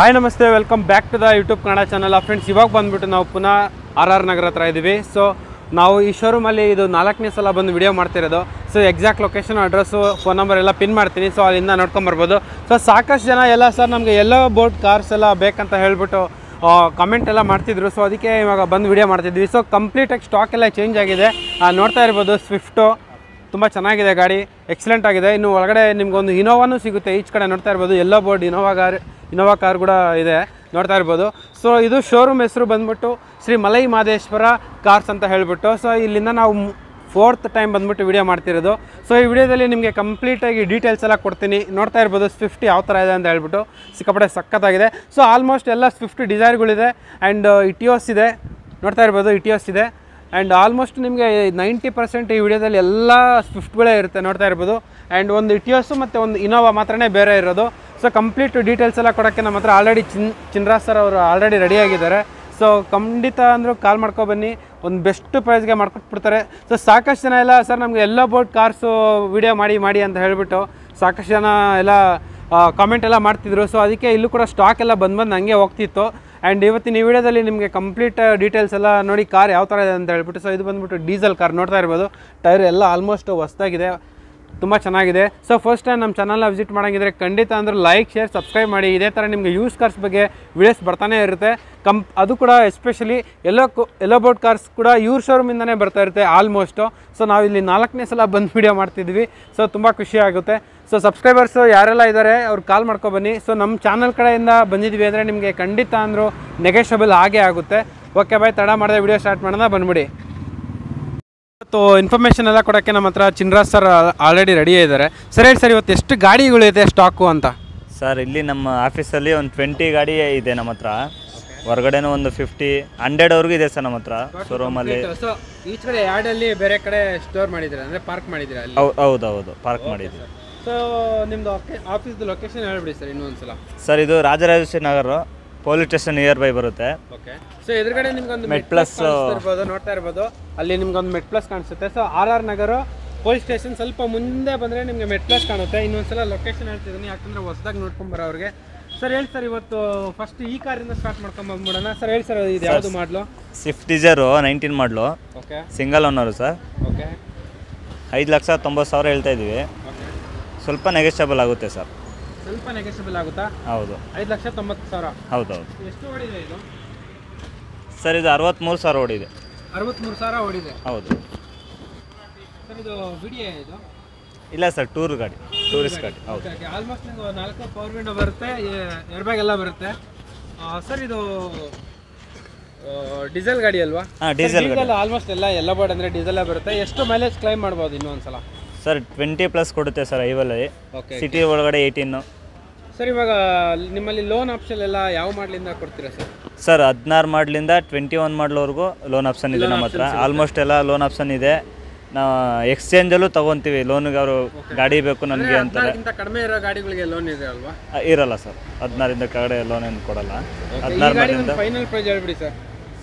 Hi ನಮಸ್ತೆ welcome back to the YouTube Kannada channel friends ಇವಾಗ ಬಂದ್ಬಿಟ್ಟು ನಾವು ಪುನಃ ಆರ್ ಆರ್ ನಗರ ಹತ್ರ ಇದ್ದೀವಿ ಸೊ ನಾವು ಈ ಶೋರೂಮಲ್ಲಿ ಇದು ನಾಲ್ಕನೇ ಸಲ ಬಂದು ವಿಡಿಯೋ ಮಾಡ್ತಿರೋದು so exact location address phone number ಎಲ್ಲ ಪಿನ್ ಮಾಡ್ತೀನಿ ಸೊ ಅಲ್ಲಿಂದ ನೋಡ್ಕೊಂಬರ್ಬೋದು ಸೊ ಸಾಕಷ್ಟು ಜನ ಎಲ್ಲ ಸರ್ ನಮಗೆ ಎಲ್ಲೋ ಬೋಟ್ ಕಾರ್ಸ್ ಎಲ್ಲ ಬೇಕಂತ ಹೇಳ್ಬಿಟ್ಟು ಕಮೆಂಟ್ ಎಲ್ಲ ಮಾಡ್ತಿದ್ರು ಸೊ ಅದಕ್ಕೆ ಇವಾಗ ಬಂದು ವಿಡಿಯೋ ಮಾಡ್ತಿದ್ವಿ ಸೊ ಕಂಪ್ಲೀಟಾಗಿ ಸ್ಟಾಕ್ ಎಲ್ಲ ಚೇಂಜ್ ಆಗಿದೆ ಆ, ನೋಡ್ತಾ ಇರ್ಬೋದು ಸ್ವಿಫ್ಟು ತುಂಬ ಚೆನ್ನಾಗಿದೆ ಗಾಡಿ ಎಕ್ಸಲೆಂಟ್ ಆಗಿದೆ ಇನ್ನು ಒಳಗಡೆ ನಿಮ್ಗೊಂದು ಇನೋವಾನು ಸಿಗುತ್ತೆ ಈಚ್ ಕಡೆ ನೋಡ್ತಾ ಇರ್ಬೋದು ಎಲ್ಲೋ board Innova car Innova car ಕೂಡ ಇದೆ ನೋಡ್ತಾ ಇರ್ಬೋದು ಸೊ ಇದು ಶೋರೂಮ್ ಹೆಸರು ಬಂದ್ಬಿಟ್ಟು ಶ್ರೀ ಮಲೈ ಮಾದೇಶ್ವರ ಕಾರ್ಸ್ ಅಂತ ಹೇಳ್ಬಿಟ್ಟು ಸೊ ಇಲ್ಲಿಂದ ನಾವು ಫೋರ್ತ್ ಟೈಮ್ ಬಂದ್ಬಿಟ್ಟು ವಿಡಿಯೋ ಮಾಡ್ತಿರೋದು ಸೊ ಈ ವಿಡಿಯೋದಲ್ಲಿ ನಿಮಗೆ ಕಂಪ್ಲೀಟಾಗಿ ಡೀಟೇಲ್ಸ್ ಎಲ್ಲ ಕೊಡ್ತೀನಿ ನೋಡ್ತಾ ಇರ್ಬೋದು ಸ್ವಿಫ್ಟ್ ಯಾವ ಥರ ಇದೆ ಅಂತ ಹೇಳ್ಬಿಟ್ಟು ಸಿಕ್ಕಾಪಟ್ಟೆ ಸಖತ್ತಾಗಿದೆ ಸೊ ಆಲ್ಮೋಸ್ಟ್ ಎಲ್ಲ ಸ್ವಿಫ್ಟ್ ಡಿಸೈರ್ಗಳಿದೆ ಆ್ಯಂಡ್ ಇಟಿಯೋಸ್ ಇದೆ ನೋಡ್ತಾ ಇರ್ಬೋದು ಇಟಿಯೋಸ್ ಇದೆ ಆ್ಯಂಡ್ ಆಲ್ಮೋಸ್ಟ್ ನಿಮಗೆ ನೈಂಟಿ ಪರ್ಸೆಂಟ್ ಈ ವಿಡಿಯೋದಲ್ಲಿ ಎಲ್ಲ ಸ್ವಿಫ್ಟ್ಗಳೇ ಇರುತ್ತೆ ನೋಡ್ತಾ ಇರ್ಬೋದು ಆ್ಯಂಡ್ ಒಂದು ಇಟಿಯೋಸು ಮತ್ತು ಒಂದು ಇನೋವಾ ಮಾತ್ರನೇ ಬೇರೆ ಇರೋದು ಸೊ ಕಂಪ್ಲೀಟ್ ಡೀಟೇಲ್ಸ್ ಎಲ್ಲ ಕೊಡೋಕ್ಕೆ ನಮ್ಮ ಹತ್ರ ಆಲ್ರೆಡಿ ಚಿನ್ ಚಿನ್ರಾಜ್ ಸರ್ ಅವರು ಆಲ್ರೆಡಿ ರೆಡಿಯಾಗಿದ್ದಾರೆ ಸೊ ಖಂಡಿತ ಅಂದರೂ ಕಾಲ್ ಮಾಡ್ಕೊ ಬನ್ನಿ ಒಂದು ಬೆಸ್ಟ್ ಪ್ರೈಸ್ಗೆ ಮಾಡ್ಕೊಟ್ಬಿಡ್ತಾರೆ ಸೊ ಸಾಕಷ್ಟು ಜನ ಎಲ್ಲ ಸರ್ ನಮಗೆ ಎಲ್ಲೋ ಬೋಟ್ ಕಾರ್ಸು ವಿಡಿಯೋ ಮಾಡಿ ಮಾಡಿ ಅಂತ ಹೇಳಿಬಿಟ್ಟು ಸಾಕಷ್ಟು ಜನ ಎಲ್ಲ ಕಾಮೆಂಟ್ ಎಲ್ಲ ಮಾಡ್ತಿದ್ರು ಸೊ ಅದಕ್ಕೆ ಇಲ್ಲೂ ಕೂಡ ಸ್ಟಾಕ್ ಎಲ್ಲ ಬಂದು ಬಂದು ಹಂಗೆ ಹೋಗ್ತಿತ್ತು ಆ್ಯಂಡ್ ಇವತ್ತಿನ ಈ ವಿಡಿಯೋದಲ್ಲಿ ನಿಮಗೆ ಕಂಪ್ಲೀಟ್ ಡೀಟೇಲ್ಸ್ ಎಲ್ಲ ನೋಡಿ ಕಾರ್ ಯಾವ ಥರ ಇದೆ ಅಂತ ಹೇಳ್ಬಿಟ್ಟು ಸೊ ಇದು ಬಂದ್ಬಿಟ್ಟು ಡೀಸೆಲ್ ಕಾರ್ ನೋಡ್ತಾ ಇರ್ಬೋದು ಟೈರ್ ಎಲ್ಲ ಆಲ್ಮೋಸ್ಟ್ ಹೊಸ್ದಾಗಿದೆ ತುಂಬ ಚೆನ್ನಾಗಿದೆ ಸೊ ಫಸ್ಟ್ ಟೈಮ್ ನಮ್ಮ ಚಾನಲ್ನ ವಿಸಿಟ್ ಮಾಡೋಂಗಿದ್ರೆ ಖಂಡಿತ ಅಂದ್ರೆ ಲೈಕ್ ಶೇರ್ ಸಬ್ಸ್ಕ್ರೈಬ್ ಮಾಡಿ ಇದೇ ಥರ ನಿಮಗೆ ಯೂಸ್ ಕಾರ್ಸ್ ಬಗ್ಗೆ ವಿಡಿಯೋಸ್ ಬರ್ತಾನೆ ಇರುತ್ತೆ ಕಂ ಅದು ಕೂಡ ಎಸ್ಪೆಷಲಿ ಎಲ್ಲೋ ಕು ಎಲ್ಲೋ ಬೋಟ್ ಕಾರ್ಸ್ ಕೂಡ ಇವ್ರ ಶೋರೂಮಿಂದನೇ ಬರ್ತಾ ಇರುತ್ತೆ ಆಲ್ಮೋಸ್ಟು ಸೊ ನಾವು ಇಲ್ಲಿ ನಾಲ್ಕನೇ ಸಲ ಬಂದು ವಿಡಿಯೋ ಮಾಡ್ತಿದ್ವಿ ಸೊ ತುಂಬ ಖುಷಿ ಆಗುತ್ತೆ ಸೊ ಸಬ್ಸ್ಕ್ರೈಬರ್ಸು ಯಾರೆಲ್ಲ ಇದ್ದಾರೆ ಅವ್ರು ಕಾಲ್ ಮಾಡ್ಕೊ ಬನ್ನಿ ಸೊ ನಮ್ಮ ಚಾನಲ್ ಕಡೆಯಿಂದ ಬಂದಿದ್ವಿ ಅಂದರೆ ನಿಮಗೆ ಖಂಡಿತ ಅಂದರೂ ನೆಗೆಷಬಲ್ ಆಗೇ ಆಗುತ್ತೆ ಓಕೆ ಬಾಯ್ ತಡ ಮಾಡಿದೆ ವಿಡಿಯೋ ಸ್ಟಾರ್ಟ್ ಮಾಡೋಣ ಬಂದ್ಬಿಡಿ ಇವತ್ತು ಇನ್ಫಾರ್ಮೇಷನ್ ಎಲ್ಲ ಕೊಡೋಕ್ಕೆ ನಮ್ಮ ಹತ್ರ ಚಿನ್ರಾಜ್ ಸರ್ ಆಲ್ರೆಡಿ ರೆಡಿ ಇದ್ದಾರೆ ಸರ್ ಹೇಳಿ ಸರ್ ಇವತ್ತು ಎಷ್ಟು ಗಾಡಿಗಳಿದೆ ಸ್ಟಾಕು ಅಂತ ಸರ್ ಇಲ್ಲಿ ನಮ್ಮ ಆಫೀಸಲ್ಲಿ ಒಂದು ಟ್ವೆಂಟಿ ಗಾಡಿ ಇದೆ ನಮ್ಮ ಹತ್ರ ಹೊರಗಡೆನೂ ಒಂದು ಫಿಫ್ಟಿ ಹಂಡ್ರೆಡ್ವರೆಗೂ ಇದೆ ಸರ್ ನಮ್ಮ ಹತ್ರ ಶೋರೂಮಲ್ಲಿ ಸೊ ಈಚ್ ಕಡೆ ಯಾರ್ಡಲ್ಲಿ ಬೇರೆ ಕಡೆ ಸ್ಟೋರ್ ಮಾಡಿದ್ದೀರಾ ಅಂದರೆ ಪಾರ್ಕ್ ಮಾಡಿದ್ದೀರಾ ಅಲ್ಲಿ ಹೌದು ಹೌದು ಪಾರ್ಕ್ ಮಾಡಿದ್ವಿ ಸೊ ನಿಮ್ಮದು ಆಫೀಸ್ದು ಲೊಕೇಶನ್ ಹೇಳ್ಬಿಡಿ ಸರ್ ಇನ್ನೊಂದ್ಸಲ ಸರ್ ಇದು Rajarajeshwari Nagar police station near by ಬರುತ್ತೆ ಓಕೆ ಸೊ ಎದುರುಗಡೆ ನಿಮ್ಗೊಂದು Med ಮೆಟ್ ಪ್ಲಸ್ Plus, ಇರ್ಬೋದು ನೋಡ್ತಾ ಇರ್ಬೋದು ಅಲ್ಲಿ ನಿಮ್ಗೊಂದು ಮೆಟ್ ಪ್ಲಸ್ ಕಾಣಿಸುತ್ತೆ so R R Nagar police station ಸ್ವಲ್ಪ ಮುಂದೆ ಬಂದರೆ ನಿಮಗೆ ಮೆಟ್ ಪ್ಲಸ್ ಕಾಣುತ್ತೆ ಇನ್ನೊಂದ್ಸಲ ಲೊಕೇಶನ್ ಹೇಳ್ತಿದ್ದೀನಿ ಯಾಕಂದ್ರೆ ಹೊಸದಾಗಿ ನೋಡ್ಕೊಂಬರೋ ಅವ್ರಿಗೆ ಸರ್ ಹೇಳಿ ಸರ್ ಇವತ್ತು ಫಸ್ಟ್ ಈ ಕಾರಿಂದ ಸ್ಟಾರ್ಟ್ ಮಾಡ್ಕೊಂಡ್ ಬಂದ್ಬಿಡೋಣ ಸರ್ ಹೇಳಿ ಸರ್ ಇದು ಯಾವುದು ಮಾಡಲು ಸ್ವಿಫ್ಟ್ ಡಿಸೈರು ನೈನ್ಟೀನ್ ಮಾಡಲು okay single owner sir okay ಐದು ಲಕ್ಷ ತೊಂಬತ್ತು ಸಾವಿರ ಹೇಳ್ತಾ ಇದ್ದೀವಿ ಓಕೆ ಸ್ವಲ್ಪ ನೆಗೆಸ್ಟಬಲ್ ಆಗುತ್ತೆ ಸರ್ ಸ್ವಲ್ಪ ನೆಗೆಸಬಲ್ ಆಗುತ್ತಾ ಹೌದು ಐದು ಲಕ್ಷ ತೊಂಬತ್ತು ಸಾವಿರ ಹೌದು ಹೌದು ಎಷ್ಟು ಓಡಿದೆ ಇದು ಸರ್ ಇದು ಅರವತ್ತ್ಮೂರು ಸಾವಿರ ಓಡಿದೆ ಅರವತ್ತ್ಮೂರು ಸಾವಿರ ಓಡಿದೆ ಹೌದು ಸರ್ ಇದು ಬಿಡಿ ಇದು ಇಲ್ಲ ಸರ್ ಟೂರ್ ಗಾಡಿ ಟೂರಿಸ್ಟ್ ಗಾಡಿ ಹೌದು ಓಕೆ ಓಕೆ ಆಲ್ಮೋಸ್ಟ್ ನಿಮ್ಗೆ ನಾಲ್ಕು ಪವರ್ ವಿಂಡೋ ಬರುತ್ತೆ ಏರ್ ಬ್ಯಾಗ್ ಎಲ್ಲ ಬರುತ್ತೆ ಸರ್ ಇದು ಡೀಸೆಲ್ ಗಾಡಿ ಅಲ್ವಾ ಹಾಂ ಡೀಸೆಲ್ ಗಾಡಿ ಡೀಸೆಲ್ ಆಲ್ಮೋಸ್ಟ್ ಎಲ್ಲ ಎಲ್ಲ ಬೋರ್ಡ್ ಅಂದರೆ ಡೀಸೆಲ್ಲೇ ಬರುತ್ತೆ ಎಷ್ಟು ಮೈಲೇಜ್ ಕ್ಲೈಮ್ ಮಾಡ್ಬೋದು ಇನ್ನೊಂದ್ಸಲ ಸರ್ ಟ್ವೆಂಟಿ ಪ್ಲಸ್ ಕೊಡುತ್ತೆ ಸರ್ ಐವಲ್ಲಿ ಓಕೆ ಸಿಟಿ ಒಳಗಡೆ ಏಯ್ಟೀನು ಸರ್ ಇವಾಗ ನಿಮ್ಮಲ್ಲಿ ಲೋನ್ ಆಪ್ಷನ್ ಎಲ್ಲ ಯಾವ ಮಾಡ್ಲಿಂದ ಕೊಡ್ತೀರಾ ಸರ್ ಸರ್ ಹದಿನಾರು ಮಾಡ್ಲಿಂದ ಟ್ವೆಂಟಿ ಒನ್ ಮಾಡ್ಲವರೆಗೂ ಲೋನ್ ಆಪ್ಷನ್ ಇದೆ ನಮ್ಮ ಹತ್ರ ಆಲ್ಮೋಸ್ಟ್ ಎಲ್ಲ ಲೋನ್ ಆಪ್ಷನ್ ಇದೆ ನಾವು ಎಕ್ಸ್ಚೇಂಜಲ್ಲೂ ತೊಗೊತೀವಿ ಲೋನ್ಗೆ ಅವರು ಗಾಡಿ ಬೇಕು ನನಗೆ ಅಂತಾರೆ ಅದಕ್ಕಿಂತ ಕಡಿಮೆ ಇರೋ ಗಾಡಿಗಳಿಗೆ ಲೋನ್ ಇದೆ ಅಲ್ವಾ ಆ, ಇರಲ್ಲ ಸರ್ ಹದಿನಾರಿಂದ ಕೆಳಗಡೆ ಲೋನ್ ಏನು ಕೊಡಲ್ಲ ಈ ಹದಿನಾರು ಗಾಡಿ ಮಾಡ್ಲಿಂದ ಒಂದು ಫೈನಲ್ ಪ್ರೈಸ್ ಹೇಳ್ಬಿಡಿ ಸರ್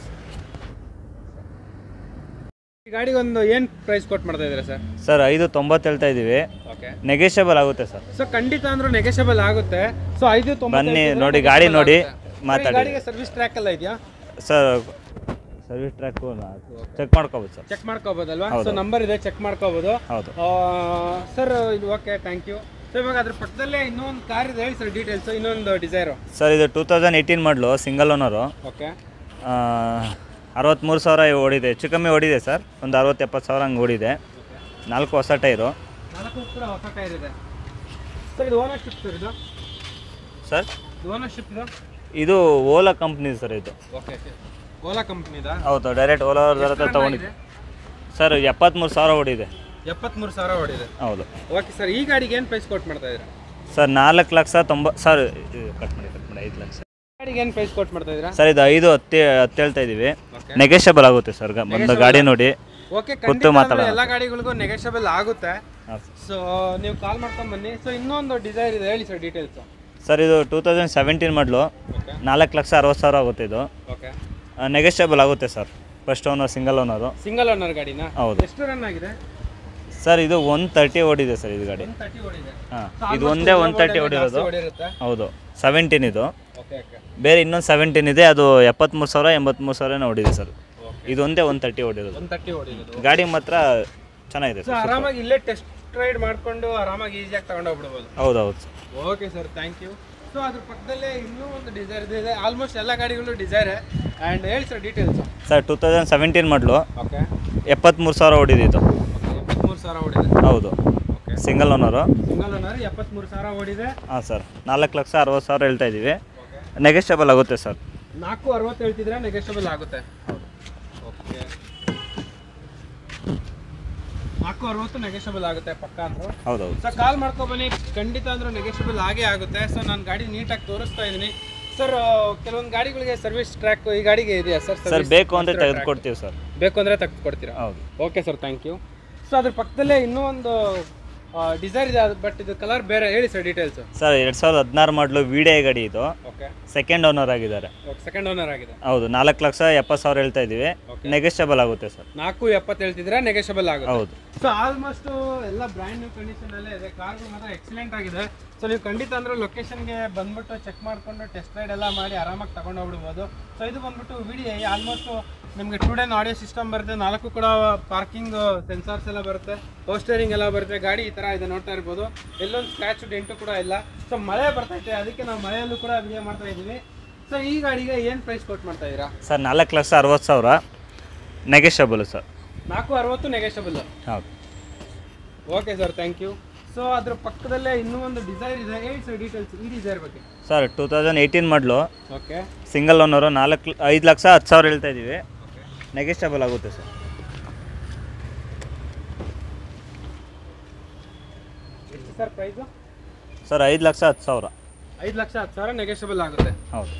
ಈ ಗಾಡಿಗೆ ಒಂದು ಏನು ಪ್ರೈಸ್ ಕೊಟ್ಟು ಮಾಡ್ತಾ ಇದ್ದೀರಾ ಸರ್ ಸರ್ ಐದು ತೊಂಬತ್ತು ಹೇಳ್ತಾ ಇದ್ದೀವಿ ಓಕೆ ನೆಗೆಷಿಯಬಲ್ ಆಗುತ್ತೆ ಸರ್ ಸೊ ಖಂಡಿತ ಅಂದ್ರೂ ನೆಗೆಷಬಲ್ ಆಗುತ್ತೆ ಸೊ ಐದು ತೊಂಬತ್ತು ಬನ್ನಿ ಹೇಳ್ತಿದ್ರೆ ನೋಡಿ ಗಾಡಿ ನೋಡಿ ಈ ಮಾತಾಡಿ ಗಾಡಿಗೆ ಸರ್ವಿಸ್ ಟ್ರ್ಯಾಕ್ ಎಲ್ಲ ಇದೆಯಾ ಸರ್ ಸರ್ವಿಸ್ ಟ್ರ್ಯಾಕು ಚೆಕ್ ಮಾಡ್ಕೋಬೋದು ಸರ್ ಚೆಕ್ ಮಾಡ್ಕೋಬೋದಲ್ವಾ ಸೊ ನಂಬರ್ ಇದೆ ಚೆಕ್ ಮಾಡ್ಕೋಬೋದು ಹೌದು ಸರ್ ಇದು ಓಕೆ ಥ್ಯಾಂಕ್ ಯು ಸೊ ಇವಾಗ ಅದ್ರ ಪಕ್ಕದಲ್ಲೇ ಇನ್ನೊಂದು ಕಾರ್ ಇದೆ ಹೇಳಿ ಸರ್ ಡೀಟೇಲ್ಸ್ ಇನ್ನೊಂದು ಡಿಸೈರು ಸರ್ ಇದು two thousand eighteen model single owner okay ಅರವತ್ತ್ಮೂರು ಸಾವಿರ ಓಡಿದೆ ಹೆಚ್ಚು ಕಮ್ಮಿ ಓಡಿದೆ ಸರ್ ಒಂದು ಅರವತ್ತು ಎಪ್ಪತ್ತು ಸಾವಿರ ಹಂಗೆ ಓಡಿದೆ ನಾಲ್ಕು ಹೊಸ ಟೈರು ನಾಲ್ಕು ಕೂಡ ಹೊಸ ಟೈರ್ ಇದೆ ಸರ್ ಇದು ಓನರ್ಶಿಪ್ ಸರ್ ಇದು ಸರ್ ಇದು ಓನರ್ಶಿಪ್ ಇದು ಇದು ಓಲಾ ಕಂಪ್ನಿ ಸರ್ ಇದು ಓಕೆ ಓಲಾ ಕಂಪ್ನಿದಾ ಹೌದು ಡೈರೆಕ್ಟ್ ಓಲಾ ಅವ್ರ ಹತ್ರ ತೊಗೊಂಡಿದ್ದೆ ಸರ್ ಎಪ್ಪತ್ತ್ಮೂರು ಸಾವಿರ ಓಡಿದೆ ಎಪ್ಪತ್ಮೂರು ಸಾವಿರ ಓಡಿದೆ ಹೌದು ಓಕೆ ಸರ್ ಈ ಗಾಡಿಗೆ ಏನು ಪ್ರೈಸ್ ಕೊಟ್ಟು ಮಾಡ್ತಾ ಇದ್ದೀರಾ ಸರ್ ನಾಲ್ಕು ಲಕ್ಷ ತೊಂಬತ್ತು ಸರ್ ಕಟ್ ಮಾಡಿ ಕಟ್ ಮಾಡಿ ಐದು ಲಕ್ಷ ಗಾಡಿಗೆ ಏನು ಪ್ರೈಸ್ ಕೊಟ್ಟು ಮಾಡ್ತಾ ಇದ್ದೀರಾ ಸರ್ ಇದು ಐದು ಹತ್ತು ಹತ್ತು ಹೇಳ್ತಾ ಇದ್ದೀವಿ ಓಕೆ ನೆಗೆಷಬಲ್ ಆಗುತ್ತೆ ಸರ್ ಗ- ಒಂದು ಗಾಡಿ ನೋಡಿ ಓಕೆ ಕೂತು ಮಾತಾಡೋಣ. ಎಲ್ಲ ಗಾಡಿಗಳಿಗೂ ನೆಗೆಷಬಲ್ ಆಗುತ್ತೆ ಹಾಂ ಸರ್. ಸೊ ನೀವು ಕಾಲ್ ಮಾಡ್ಕೊಂಡು ಬನ್ನಿ ಸೊ ಇನ್ನೊಂದು ಡಿಸೈರ್ ಇದೆ ಹೇಳಿ ಸರ್ ಡೀಟೇಲ್ಸು ಸರ್ ಇದು two thousand seventeen model okay ನಾಲ್ಕು ಲಕ್ಷ ಅರವತ್ತು ಸಾವಿರ ಆಗುತ್ತೆ ಇದು ಓಕೆ ನೆಗೆಷಬಲ್ ಆಗುತ್ತೆ sir first owner single owner single owner ಗಾಡಿನ ಹೌದು ಎಷ್ಟು ರನ್ ಆಗಿದೆ ಸರ್ ಇದು ಒನ್ ತರ್ಟಿ ಓಡಿದೆ ಸರ್ ಇದು ಗಾಡಿ ಒನ್ ತರ್ಟಿ ಓಡಿದೆ ಹಾಂ ಇದು ಒಂದೇ ಒನ್ ತರ್ಟಿ ಓಡಿರೋದು ಓಡಿರುತ್ತೆ ಹೌದು ಸೆವೆಂಟೀನ್ ಇದು ಓಕೆ ಓಕೆ ಬೇರೆ ಇನ್ನೊಂದು ಸೆವೆಂಟೀನ್ ಇದೆ ಅದು ಎಪ್ಪತ್ತ್ಮೂರು ಸಾವಿರ ಎಂಬತ್ತ್ಮೂರು ಸಾವಿರನೇ ಹೊಡಿದೆ ಸರ್ ಇದೊಂದೇ ಒನ್ ತರ್ಟಿ ಹೊಡಿರೋದು ಒಂದು ತರ್ಟಿ ಹೊಡಿರೋದು ಗಾಡಿ ಮಾತ್ರ ಚೆನ್ನಾಗಿದೆ ಸೊ ಸರ್ ಆರಾಮಾಗಿ ಇಲ್ಲೇ ಟೆಸ್ಟ್ ರೈಡ್ ಮಾಡ್ಕೊಂಡು ಆರಾಮಾಗಿ ಈಸಿಯಾಗಿ ತಗೊಂಡು ಹೋಗ್ಬಿಡ್ಬೋದು ಹೌದೌದು sir okay sir thank you so ಅದ್ರ ಪಕ್ಕದಲ್ಲೇ ಇನ್ನೂ ಒಂದು ಡಿಸೈರ್ ಇದೆ ಆಲ್ಮೋಸ್ಟ್ ಎಲ್ಲ ಗಾಡಿಗಳು ಡಿಸೈರ್ ಆ್ಯಂಡ್ ಹೇಳಿ sir details sir two thousand seventeen model okay ಎಪ್ಪತ್ತ್ಮೂರು ಸಾವಿರ ಹೊಡಿದಿತ್ತು ಓಕೆ ಎಪ್ಪತ್ತ್ಮೂರು ಸಾವಿರ ಓಡಿದೆ ಹೌದು okay single owner single owner ಎಪ್ಪತ್ತ್ಮೂರು ಸಾವಿರ ಓಡಿದೆ ಹಾಂ ಸರ್ ನಾಲ್ಕು ಲಕ್ಷ ಅರವತ್ತು ಸಾವಿರ ಹೇಳ್ತಾ ಇದ್ದೀವಿ ಓಕೆ ನೆಗೆಸ್ಟೇಬಲ್ ಆಗುತ್ತೆ ಸರ್ ನಾಲ್ಕು ಅರವತ್ತು ಹೇಳ್ತಿದ್ರೆ ನೆಗೆಸ್ಟಬಲ್ ಆಗುತ್ತೆ ಓಕೆ ನಾಲ್ಕು ಅರವತ್ತು ನೆಗೆಸ್ಟಬಲ್ ಆಗುತ್ತೆ ಪಕ್ಕ ಅಂದ್ರು ಹೌದೌದು ಸರ್ ಕಾಲ್ ಮಾಡ್ಕೊ ಬನ್ನಿ ಖಂಡಿತ ಅಂದ್ರೂ ನೆಗೆಸ್ಟಬಲ್ ಆಗೇ ಆಗುತ್ತೆ ಸೊ ನಾನು ಗಾಡಿ ನೀಟಾಗಿ ತೋರಿಸ್ತಾ ಇದ್ದೀನಿ ಸರ್ ಕೆಲವೊಂದು ಗಾಡಿಗಳಿಗೆ ಸರ್ವಿಸ್ ಟ್ರ್ಯಾಕ್ ಈ ಗಾಡಿಗೆ ಇದೆಯಾ ಸರ್ ಸರ್ ಬೇಕು ಅಂದರೆ ತೆಗೆದುಕೊಡ್ತೀವಿ ಸರ್ ಬೇಕು ಅಂದರೆ ತೆಗೆದು ಕೊಡ್ತೀರಾ ಹೌದು okay sir thank you so ಅದ್ರ ಪಕ್ಕದಲ್ಲೇ ಇನ್ನೂ ಒಂದು ಡಿಸೈರ್ ಇದೆ ಬಟ್ ಇದು ಕಲರ್ ಬೇರೆ ಹೇಳಿ ಸರ್ ಡೀಟೇಲ್ಸು ಸರ್ ಎರಡು ಸಾವಿರದ ಹದಿನಾರು ಮಾಡಲು ವಿಡಿಐ ಗಾಡಿ ಇದು ಓಕೆ ಸೆಕೆಂಡ್ ಓನರ್ ಆಗಿದ್ದಾರೆ ಓಕೆ ಸೆಕೆಂಡ್ ಓನರ್ ಆಗಿದೆ ಹೌದು ನಾಲ್ಕು ಲಕ್ಷ ಎಪ್ಪತ್ತು ಸಾವಿರ ಹೇಳ್ತಾ ಇದ್ದೀವಿ ನೆಗೆಸ್ಟೇಬಲ್ ಆಗುತ್ತೆ ಸರ್ ನಾಲ್ಕು ಎಪ್ಪತ್ತು ಹೇಳ್ತಿದ್ರೆ ನೆಗೆಸ್ಟಬಲ್ ಆಗುತ್ತೆ ಹೌದು ಸೊ ಆಲ್ಮೋಸ್ಟ್ ಎಲ್ಲ ಬ್ರ್ಯಾಂಡ್ ನ್ಯೂ ಕಂಡೀಷನ್ ಅಲ್ಲೇ ಇದೆ ಕಾರ್ಗಳು ಮಾತ್ರ ಎಕ್ಸಲೆಂಟ್ ಆಗಿದೆ ಸೊ ನೀವು ಖಂಡಿತ ಅಂದ್ರೆ ಲೊಕೇಶನ್ಗೆ ಬಂದ್ಬಿಟ್ಟು ಚೆಕ್ ಮಾಡ್ಕೊಂಡು ಟೆಸ್ಟ್ ರೈಡ್ ಎಲ್ಲ ಮಾಡಿ ಆರಾಮಾಗಿ ತಗೊಂಡು ಹೋಗ್ಬಿಡ್ಬೋದು ಸೊ ಇದು ಬಂದ್ಬಿಟ್ಟು ವಿಡಿ ಆಲ್ಮೋಸ್ಟ್ ನಿಮಗೆ ಟೂ ಡೇನ್ ಆಡಿಯೋ ಸಿಸ್ಟಮ್ ಬರುತ್ತೆ ನಾಲ್ಕು ಕೂಡ ಪಾರ್ಕಿಂಗ್ ಸೆನ್ಸಾರ್ಸ್ ಎಲ್ಲ ಬರುತ್ತೆ ಪೋಸ್ಟರಿಂಗ್ ಎಲ್ಲ ಬರುತ್ತೆ ಗಾಡಿ ಈ ಥರ ಇದೆ ನೋಡ್ತಾ ಇರ್ಬೋದು ಎಲ್ಲೊಂದು ಸ್ಕ್ರ್ಯಾಚ್ ಡೆಂಟು ಕೂಡ ಇಲ್ಲ ಸೊ ಮಳೆ ಬರ್ತೈತೆ ಅದಕ್ಕೆ ನಾವು ಮಳೆಯಲ್ಲೂ ಕೂಡ ವಿಡಿಯೋ ಮಾಡ್ತಾ ಇದ್ದೀವಿ ಸೊ ಈ ಗಾಡಿಗೆ ಏನು ಪ್ರೈಸ್ ಕೊಟ್ಟು ಮಾಡ್ತಾ ಇದ್ದೀರಾ ಸರ್ ನಾಲ್ಕು ಲಕ್ಷ ಅರವತ್ತು ಸಾವಿರ ನೆಗೆಸ್ಟೇಬಲ್ ಸರ್ ನಾಲ್ಕು ಅರವತ್ತು ನೆಗೆಸ್ಟಬಲ್ ಹೌದು okay sir thank you so ಅದ್ರ ಪಕ್ಕದಲ್ಲೇ ಇನ್ನೂ ಒಂದು ಡಿಸೈರ್ ಇದೆ ಹೇಳಿ ಸರ್ ಡೀಟೇಲ್ಸ್ ಈ ಡಿಸೈರ್ ಬಗ್ಗೆ ಸರ್ ಟೂ ತೌಸಂಡ್ ಏಯ್ಟೀನ್ ಮಾಡಲು ಓಕೆ ಸಿಂಗಲ್ ಓನರು ನಾಲ್ಕು ಐದು ಲಕ್ಷ ಹತ್ತು ಸಾವಿರ ಹೇಳ್ತಾ ಇದ್ದೀವಿ ನೆಗೆಸ್ಟೇಬಲ್ ಆಗುತ್ತೆ ಸರ್ ಎಷ್ಟು ಸರ್ ಪ್ರೈಸು ಸರ್ ಐದು ಲಕ್ಷ ಹತ್ತು ಸಾವಿರ ಐದು ಲಕ್ಷ ಹತ್ತು ಸಾವಿರ ನೆಗೆಷಬಲ್ ಆಗುತ್ತೆ ಹೌದು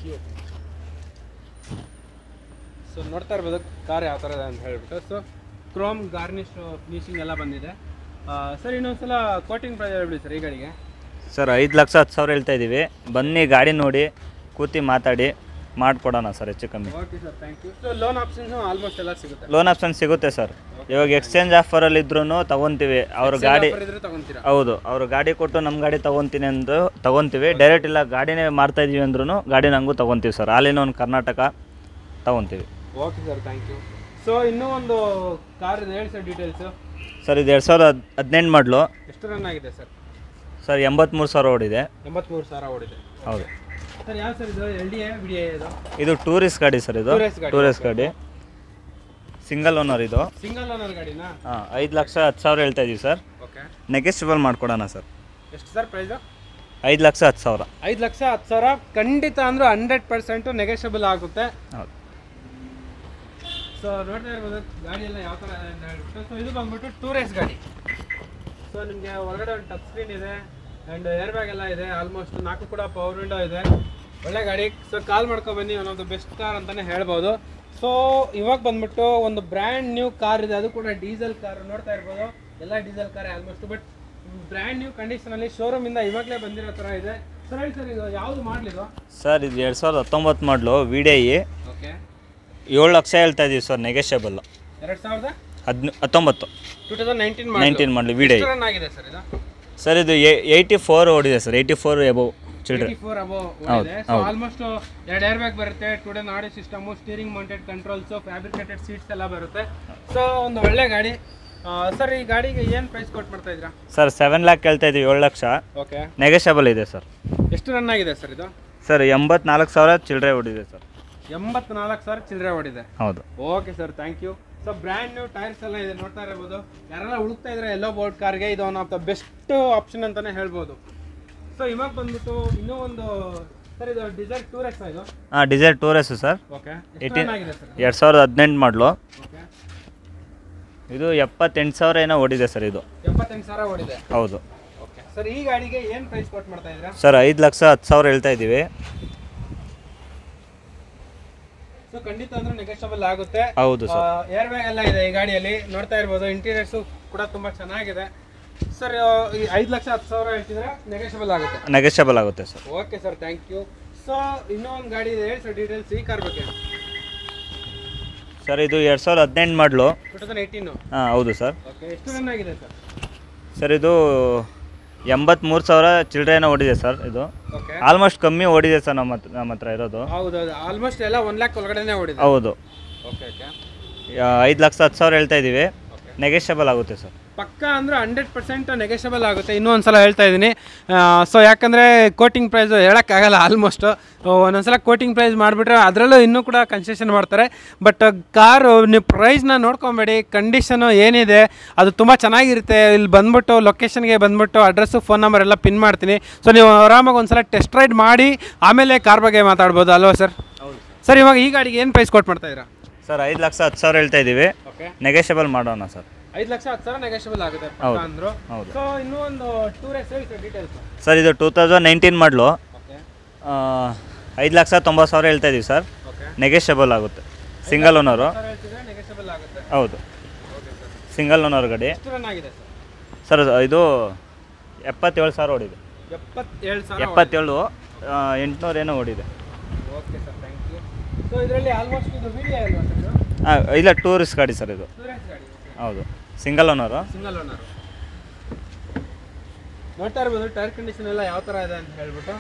ಸೊ ನೋಡ್ತಾ ಇರ್ಬೋದು ಕಾರ್ ಯಾವ ಥರ ಇದೆ ಅಂತ ಹೇಳ್ಬಿಟ್ಟು ಸೊ ಕ್ರೋಮ್ ಗಾರ್ನಿಶ್ ಫಿನಿಶಿಂಗ್ ಎಲ್ಲ ಬಂದಿದೆ ಸರ್ ಇನ್ನೊಂದ್ಸಲ ಕೋಟಿಂಗ್ ಪ್ರೈಸ್ ಹೇಳ್ಬಿಡಿ ಸರ್ ಈ ಗಾಡಿಗೆ ಸರ್ ಐದು ಲಕ್ಷ ಹತ್ತು ಸಾವಿರ ಹೇಳ್ತಾ ಇದ್ದೀವಿ ಬನ್ನಿ ಗಾಡಿ ನೋಡಿ ಕೂತಿ ಮಾತಾಡಿ ಮಾಡಿಕೊಡೋಣ ಸರ್ ಹೆಚ್ಚು ಕಮ್ಮಿ okay sir thank you so loan options almost ಎಲ್ಲ ಸಿಗುತ್ತೆ ಲೋನ್ ಆಪ್ಷನ್ ಸಿಗುತ್ತೆ ಸರ್ ಇವಾಗ ಎಕ್ಸ್ಚೇಂಜ್ ಆಫರಲ್ಲಿ ಇದ್ರೂ ತಗೊತೀವಿ ಅವ್ರ ಗಾಡಿ Offer ಇದ್ರೆ ತಗೊಂತೀರಾ ಹೌದು ಅವ್ರ ಗಾಡಿ ಕೊಟ್ಟು ನಮ್ಮ ಗಾಡಿ ತೊಗೊತೀನಿ ಅಂದು ತೊಗೊತೀವಿ ಡೈರೆಕ್ಟ್ ಇಲ್ಲ ಗಾಡಿನೇ ಮಾರ್ತಾ ಇದೀವಿ ಅಂದ್ರೂ ಗಾಡಿ ನಂಗೂ ತೊಗೊತೀವಿ ಸರ್ ಆಲ್ ಒಂದು ಕರ್ನಾಟಕ ತೊಗೊತೀವಿ okay sir thank you so ಇನ್ನೂ ಒಂದು ಕಾರ್ ಇದೆ ಹೇಳಿ ಸರ್ ಡೀಟೇಲ್ಸು ಸರ್ ಇದು ಎರಡು ಸಾವಿರದ ಹದ್ ಹದಿನೆಂಟು ಮಾಡಲು ಎಷ್ಟು ರನ್ ಆಗಿದೆ ಸರ್ ಸರ್ ಎಂಬತ್ತ್ಮೂರು ಸಾವಿರ ಓಡಿದೆ ಎಂಬತ್ಮೂರು ಸಾವಿರ ಓಡಿದೆ ಹೌದು ಸರ್ ಯಾವ ಸರ್ ಇದು L D A B D A ಇದು ಇದು ಟೂರಿಸ್ಟ್ ಗಾಡಿ ಸರ್ ಇದು Tourist ಗಾಡಿ, ಟೂರಿಸ್ಟ್ ಗಾಡಿ ಸಿಂಗಲ್ ಓನರ್ ಇದು ಸಿಂಗಲ್ ಓನರ್ ಗಾಡಿನಾ ಹಾಂ ಐದು ಲಕ್ಷ ಹತ್ತು ಸಾವಿರ ಹೇಳ್ತಾ ಇದೀವಿ ಸರ್ ಓಕೆ ನೆಗೆಸ್ಟಿಬಲ್ ಮಾಡ್ಕೊಡೋಣ ಸರ್ ಎಷ್ಟು ಸರ್ ಪ್ರೈಸು ಐದು ಲಕ್ಷ ಹತ್ತು ಸಾವಿರ ಐದು ಲಕ್ಷ ಹತ್ತು ಸಾವಿರ ಖಂಡಿತ ಅಂದ್ರೆ ಹಂಡ್ರೆಡ್ ಪರ್ಸೆಂಟು ನೆಗೆಷಬಲ್ ಆಗುತ್ತೆ ಹೌದು ಸೊ ನೋಡ್ತಾ ಇರ್ಬೋದು ಗಾಡಿ ಎಲ್ಲ ಯಾವ ಥರ ಇದೆ ಅಂತ ಹೇಳ್ಬಿಟ್ಟು ಸೊ ಇದು ಬಂದ್ಬಿಟ್ಟು ಟೂರಿಸ್ಟ್ ಗಾಡಿ ಸೊ ನಿಮಗೆ ಹೊರಗಡೆ ಒಂದು ಟಚ್ ಸ್ಕ್ರೀನ್ ಇದೆ ಆ್ಯಂಡ್ ಏರ್ ಬ್ಯಾಗ್ ಎಲ್ಲ ಇದೆ ಆಲ್ಮೋಸ್ಟ್ ನಾಲ್ಕು ಕೂಡ ಪವರ್ ವಿಂಡೋ ಇದೆ ಒಳ್ಳೆ ಗಾಡಿ ಸೊ ಕಾಲ್ ಮಾಡ್ಕೊ ಬನ್ನಿ one of the best car ಅಂತಲೇ ಹೇಳ್ಬೋದು ಸೊ ಇವಾಗ ಬಂದ್ಬಿಟ್ಟು ಒಂದು ಬ್ರ್ಯಾಂಡ್ ನ್ಯೂ ಕಾರ್ ಇದೆ ಅದು ಕೂಡ ಡೀಸೆಲ್ ಕಾರ್ ನೋಡ್ತಾ ಇರ್ಬೋದು ಎಲ್ಲ diesel car almost but brand new ಕಂಡೀಷನಲ್ಲಿ ಶೋರೂಮಿಂದ ಇವಾಗಲೇ ಬಂದಿರೋ ಥರ ಇದೆ ಸರ್ ಹೇಳಿ ಸರ್ ಇದು ಯಾವುದು ಮಾಡಲಿದು ಸರ್ ಇದು ಎರಡು ಸಾವಿರದ ಹತ್ತೊಂಬತ್ತು ಮಾಡಲು ವಿ ಡಿ ಐ ಓಕೆ ಏಳು ಲಕ್ಷ ಹೇಳ್ತಾ ಇದೀವಿ ಸರ್ ನೆಗೆಷಿಯಬಲ್ ಎರಡು ಸಾವಿರದ ಹದಿನ ಹತ್ತೊಂಬತ್ತು ಟೂ ತೌಸಂಡ್ ನೈನ್ಟೀನ್ ನೈನ್ಟೀನ್ ಮಾಡಲಿ ವಿ ಡಿ ಐ ರನ್ ಆಗಿದೆ ಸರ್ ಇದು ಸರ್ ಇದು ಏಯ್ಟಿ ಫೋರ್ ಓಡಿದೆ sir eighty four above children four above ಹೌದು, ಇದೆ ಸೊ ಆಲ್ಮೋಸ್ಟ್ ಎರಡು ಏರ್ ಬ್ಯಾಗ್ ಬರುತ್ತೆ two DIN audio system steering mounted controls fabricated seats ಎಲ್ಲ ಬರುತ್ತೆ ಸೊ ಒಂದು ಒಳ್ಳೆ ಗಾಡಿ ಸರ್ ಈ ಗಾಡಿಗೆ ಏನು ಪ್ರೈಸ್ ಕೊಟ್ಟು ಮಾಡ್ತಾ ಇದ್ದೀರಾ ಸರ್ ಸೆವೆನ್ ಲ್ಯಾಕ್ ಕೇಳ್ತಾ ಇದೀವಿ ಏಳು ಲಕ್ಷ ಓಕೆ ನೆಗೆಷಬಲ್ ಇದೆ ಸರ್ ಎಷ್ಟು ರನ್ ಆಗಿದೆ ಸರ್ ಇದು ಸರ್ ಎಂಬತ್ನಾಲ್ಕು ಸಾವಿರ ಚಿಲ್ಲರೆ ಓಡಿದೆ ಸರ್ ಎಂಬತ್ನಾಲ್ಕು ಸಾವಿರ ಚಿಲ್ಲರೆ ಓಡಿದೆ ಹೌದು okay sir thank you so brand new tyres ಎಲ್ಲ ಇದೆ ನೋಡ್ತಾ ಇರ್ಬೋದು ಯಾರೆಲ್ಲ ಹುಡುಕ್ತಾ ಇದ್ರೆ ಎಲ್ಲೋ ಬೋರ್ಡ್ ಕಾರ್ಗೆ ಇದು one of the best option ಅಂತಾನೆ ಹೇಳ್ಬೋದು ಸೊ ಇವಾಗ ಬಂದ್ಬಿಟ್ಟು ಇನ್ನೂ ಒಂದು ಸರ್ ಇದು ಡಿಸೈರ್ ಟೂರ್ ಎಕ್ಸ್ ಇದು ಹಾಂ Dzire tour S sir okay Eighteen- ಆಗಿದೆ ಸರ್ ಎರಡು ಸಾವಿರದ ಹದಿನೆಂಟು ಮಾಡಲು ಓಕೆ ಇದು ಎಪ್ಪತ್ತೆಂಟು ಸಾವಿರ ಏನೋ ಓಡಿದೆ ಸರ್ ಇದು ಎಪ್ಪತ್ತೆಂಟು ಸಾವಿರ ಓಡಿದೆ ಹೌದು ಓಕೆ ಸರ್ ಈ ಗಾಡಿಗೆ ಏನು ಪ್ರೈಸ್ ಕೊಟ್ಟು ಮಾಡ್ತಾ ಇದ್ದೀರಾ ಸರ್ ಐದು ಲಕ್ಷ ಹತ್ತು ಸಾವಿರ ಹೇಳ್ತಾ ಇದ್ದೀವಿ ಸೊ ಖಂಡಿತ ಅಂದ್ರೆ ನೆಗೆಸ್ಟಬಲ್ ಆಗುತ್ತೆ ಹೌದು ಸರ್ ಏರ್ ಬ್ಯಾಗ್ ಎಲ್ಲ ಇದೆ ಈ ಗಾಡಿಯಲ್ಲಿ ನೋಡ್ತಾ ಇರ್ಬೋದು ಇಂಟೀರಿಯರ್ಸು ಕೂಡ ತುಂಬಾ ಚೆನ್ನಾಗಿದೆ ಸರ್ ಈ ಐದು ಲಕ್ಷ ಹತ್ತು ಸಾವಿರ ಹೇಳ್ತಿದ್ರೆ ನೆಗೆಸ್ಟಬಲ್ ಆಗುತ್ತೆ ನೆಗೆಷಬಲ್ ಆಗುತ್ತೆ sir okay sir thank you so ಇನ್ನೂ ಒಂದು ಗಾಡಿ ಇದೆ ಹೇಳಿ ಸರ್ ಡೀಟೇಲ್ಸ್ ಈ ಕಾರ್ ಬಗ್ಗೆ ಸರ್ ಇದು ಎರಡು ಸಾವಿರದ ಹದಿನೆಂಟು ಮಾಡಲು ಟೂ ತೌಸಂಡ್ ಏಯ್ಟೀನು ಹಾಂ ಹೌದು ಸರ್ ಓಕೆ ಎಷ್ಟು ರನ್ ಆಗಿದೆ ಸರ್ ಸರ್ ಇದು ಎಂಬತ್ತ್ಮೂರು ಸಾವಿರ ಚಿಲ್ಲರೆ ಏನೋ ಓಡಿದೆ ಸರ್ ಇದು ಓಕೆ ಆಲ್ಮೋಸ್ಟ್ ಕಮ್ಮಿ ಓಡಿದೆ ಸರ್ ನಮ್ಮ ಹತ್ರ ನಮ್ಮ ಹತ್ರ ಇರೋದು ಹೌದೌದು ಆಲ್ಮೋಸ್ಟ್ ಎಲ್ಲ ಒನ್ ಲ್ಯಾಕ್ ಒಳಗಡೆನೇ ಓಡಿದೆ ಹೌದು ಓಕೆ ಓಕೆ ಐದು ಲಕ್ಷ ಹತ್ತು ಸಾವಿರ ಹೇಳ್ತಾ ಇದ್ದೀವಿ ನೆಗೆಷಬಲ್ ಆಗುತ್ತೆ ಸರ್ ಪಕ್ಕ ಅಂದ್ರೆ ಹಂಡ್ರೆಡ್ ಪರ್ಸೆಂಟ್ ನೆಗೆಷಬಲ್ ಆಗುತ್ತೆ ಇನ್ನೂ ಒಂದು ಸಲ ಹೇಳ್ತಾ ಇದ್ದೀನಿ ಸೊ ಯಾಕಂದರೆ ಕೋಟಿಂಗ್ ಪ್ರೈಸ್ ಹೇಳೋಕ್ಕಾಗಲ್ಲ ಆಲ್ಮೋಸ್ಟ್ ಒಂದೊಂದ್ಸಲ ಕೋಟಿಂಗ್ ಪ್ರೈಸ್ ಮಾಡಿಬಿಟ್ರೆ ಅದರಲ್ಲೂ ಇನ್ನೂ ಕೂಡ ಕನ್ಸೆಷನ್ ಮಾಡ್ತಾರೆ ಬಟ್ ಕಾರು ನೀವು ಪ್ರೈಸ್ನ ನೋಡ್ಕೊಬೇಡಿ ಕಂಡೀಷನು ಏನಿದೆ ಅದು ತುಂಬ ಚೆನ್ನಾಗಿರುತ್ತೆ ಇಲ್ಲಿ ಬಂದ್ಬಿಟ್ಟು ಲೊಕೇಶನ್ಗೆ ಬಂದ್ಬಿಟ್ಟು ಅಡ್ರೆಸ್ಸು ಫೋನ್ ನಂಬರ್ ಎಲ್ಲ ಪಿನ್ ಮಾಡ್ತೀನಿ ಸೊ ನೀವು ಆರಾಮಾಗಿ ಒಂದ್ಸಲ ಟೆಸ್ಟ್ ರೈಡ್ ಮಾಡಿ ಆಮೇಲೆ ಕಾರ್ ಬಗ್ಗೆ ಮಾತಾಡ್ಬೋದು ಅಲ್ವಾ ಸರ್ ಹೌದು ಸರ್ ಇವಾಗ ಈ ಗಾಡಿಗೆ ಏನು ಪ್ರೈಸ್ ಕೊಟ್ಟು ಮಾಡ್ತಾ ಇದ್ದೀರಾ ಸರ್ ಐದು ಲಕ್ಷ ಹತ್ತು ಸಾವಿರ ಹೇಳ್ತಾ ಇದ್ದೀವಿ ಓಕೆ ನೆಗೆಷಬಲ್ ಮಾಡೋಣ ಸರ್ ಐದು ಲಕ್ಷ ಹತ್ತು ಸಾವಿರ ನೆಗೆಷಬಲ್ ಆಗುತ್ತೆ ಹೌದು. ಪಕ್ಕ ಅಂದರು ಹೌದು ಸೊ ಇನ್ನೂ ಒಂದು ಟೂ ರೇಸ್ ಹೇಳಿ ಸರ್ ಡೀಟೇಲ್ಸ್ ಸರ್ ಇದು ಟೂ ತೌಸಂಡ್ ನೈನ್ಟೀನ್ ಮಾಡಲು ಓಕೆ ಐದು ಲಕ್ಷ ತೊಂಬತ್ತು ಸಾವಿರ ಹೇಳ್ತಾ ಇದ್ದೀವಿ ಸರ್ ಓಕೆ ನೆಗೆಷಬಲ್ ಆಗುತ್ತೆ ಸಿಂಗಲ್ ಓನರು ಸರ್ ಹೇಳ್ತಿದ್ರೆ ನೆಗೆಷಬಲ್ ಆಗುತ್ತೆ ಹೌದು ಓಕೆ ಸರ್ ಸಿಂಗಲ್ ಓನರ್ ಗಾಡಿ ಎಷ್ಟು ರನ್ ಆಗಿದೆ ಸರ್ ಸರ್ ಇದು ಎಪ್ಪತ್ತೇಳು ಸಾವಿರ ಓಡಿದೆ ಎಪ್ಪತ್ತೇಳು ಸಾವಿರ ಎಪ್ಪತ್ತೇಳು ಎಂಟುನೂರು ಏನೋ ಓಡಿದೆ okay sir thank you so ಇದರಲ್ಲಿ ಆಲ್ಮೋಸ್ಟ್ ಇದು ವಿಡಿಯೋ ಅಲ್ವಾ ಸರ್ ಇದು ಹಾಂ ಇಲ್ಲ ಟೂರಿಸ್ಟ್ ಗಾಡಿ ಸರ್ ಇದು ಟೂರಿಸ್ಟ್ ಗಾಡಿ ಹೌದು ಸಿಂಗಲ್ ಓನರು ಸಿಂಗಲ್ ಓನರ್ ನೋಡ್ತಾ ಇರ್ಬೋದು ಟೈರ್ ಕಂಡೀಷನ್ ಎಲ್ಲ ಯಾವ ಥರ ಇದೆ ಅಂತ ಹೇಳ್ಬಿಟ್ಟು